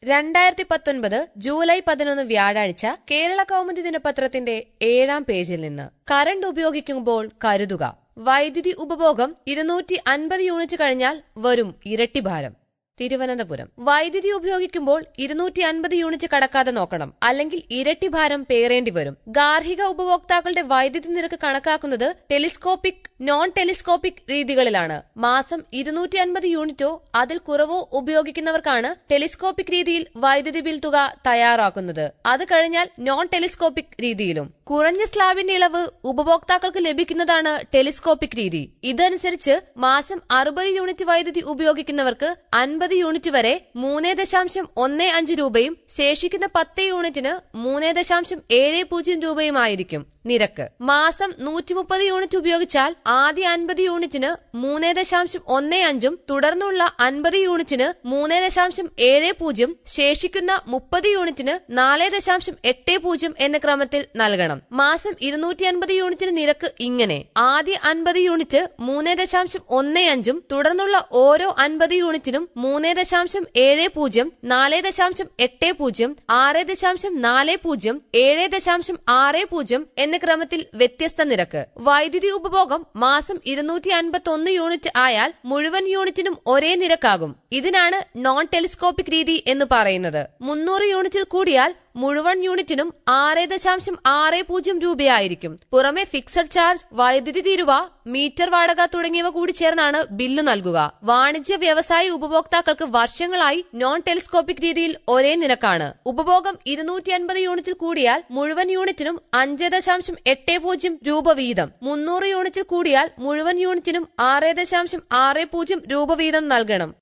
രണ്ടായിരത്തി പത്തൊൻപത് ജൂലൈ പതിനൊന്ന് വ്യാഴാഴ്ച കേരള കൗമുദി ദിനപത്രത്തിന്റെ ഏഴാം പേജിൽ നിന്ന് കറണ്ട് ഉപയോഗിക്കുമ്പോൾ കരുതുക വൈദ്യുതി ഉപഭോഗം ഇരുന്നൂറ്റി അൻപത് യൂണിറ്റ് കഴിഞ്ഞാൽ വരും ഇരട്ടി ഭാരം തിരുവനന്തപുരം വൈദ്യുതി ഉപയോഗിക്കുമ്പോൾ ഇരുന്നൂറ്റി അൻപത് യൂണിറ്റ് കടക്കാതെ നോക്കണം അല്ലെങ്കിൽ ഇരട്ടി ഭാരം പേറേണ്ടി വരും ഗാർഹിക ഉപഭോക്താക്കളുടെ വൈദ്യുതി നിരക്ക് കണക്കാക്കുന്നത് ടെലിസ്കോപ്പിക് നോൺ ടെലിസ്കോപ്പിക് രീതികളിലാണ് മാസം ഇരുന്നൂറ്റി അൻപത് യൂണിറ്റോ അതിൽ കുറവോ ഉപയോഗിക്കുന്നവർക്കാണ് ടെലിസ്കോപ്പിക് രീതിയിൽ വൈദ്യുതി ബിൽ തുക തയ്യാറാക്കുന്നത് അത് കഴിഞ്ഞാൽ നോൺ ടെലിസ്കോപ്പിക് രീതിയിലും കുറഞ്ഞ സ്ലാബിന്റെ ഇളവ് ഉപഭോക്താക്കൾക്ക് ലഭിക്കുന്നതാണ് ടെലിസ്കോപ്പിക് രീതി ഇതനുസരിച്ച് മാസം അറുപത് യൂണിറ്റ് വൈദ്യുതി ഉപയോഗിക്കുന്നവർക്ക് അൻപത് യൂണിറ്റ് വരെ മൂന്ന് ദശാംശം ഒന്ന് അഞ്ച് രൂപയും ശേഷിക്കുന്ന പത്ത് യൂണിറ്റിന് മൂന്ന് ദശാംശം ഏഴ് പൂജ്യം രൂപയുമായിരിക്കും നിരക്ക് മാസം നൂറ്റി മുപ്പത് യൂണിറ്റ് ഉപയോഗിച്ചാൽ ആദ്യ അൻപത് യൂണിറ്റിന് മൂന്ന് ദശാംശം ഒന്ന് അഞ്ചും തുടർന്നുള്ള അൻപത് യൂണിറ്റിന് മൂന്ന് ദശാംശം ഏഴ് പൂജ്യം ശേഷിക്കുന്ന മുപ്പത് യൂണിറ്റിന് നാല് ദശാംശം എട്ട് പൂജ്യം എന്ന ക്രമത്തിൽ നൽകണം മാസം ഇരുന്നൂറ്റി അൻപത് യൂണിറ്റിന് നിരക്ക് ഇങ്ങനെ ആദ്യ അൻപത് യൂണിറ്റ് മൂന്ന് ദശാംശം ഒന്ന് അഞ്ചും തുടർന്നുള്ള ഓരോ അൻപത് യൂണിറ്റിനും മൂന്ന് ദശാംശം ഏഴ് പൂജ്യം നാല് ദശാംശം എട്ട് പൂജ്യം ആറ് ദശാംശം നാല് പൂജ്യം ഏഴ് ദശാംശം ആറ് പൂജ്യം എന്ന ക്രമത്തിൽ വ്യത്യസ്ത നിരക്ക് വൈദ്യുതി ഉപഭോഗം മാസം ഇരുന്നൂറ്റി അൻപത്തി ഒന്ന് യൂണിറ്റ് ആയാൽ മുഴുവൻ യൂണിറ്റിനും ഒരേ നിരക്കാകും ഇതിനാണ് നോൺ ടെലിസ്കോപ്പിക് രീതി എന്ന് പറയുന്നത് മുന്നൂറ് യൂണിറ്റിൽ കൂടിയാൽ മുഴുവൻ യൂണിറ്റിനും ആറ് ദശാംശം ആറ് പൂജ്യം രൂപയായിരിക്കും പുറമെ ഫിക്സഡ് ചാർജ് വൈദ്യുതി തീരുവ മീറ്റർ വാടക തുടങ്ങിയവ കൂടി ചേർന്നാണ് ബില്ല് നൽകുക വാണിജ്യ വ്യവസായ ഉപഭോക്താക്കൾക്ക് വർഷങ്ങളായി നോൺ ടെലിസ്കോപ്പിക് രീതിയിൽ ഒരേ നിരക്കാണ് ഉപഭോഗം ഇരുന്നൂറ്റി അൻപത് യൂണിറ്റിൽ കൂടിയാൽ മുഴുവൻ യൂണിറ്റിനും അഞ്ച് ദശാംശം എട്ട് പൂജ്യം രൂപ വീതം മുന്നൂറ് യൂണിറ്റിൽ കൂടിയാൽ മുഴുവൻ യൂണിറ്റിനും ആറ് ദശാംശം ആറ് പൂജ്യം രൂപ വീതം നൽകണം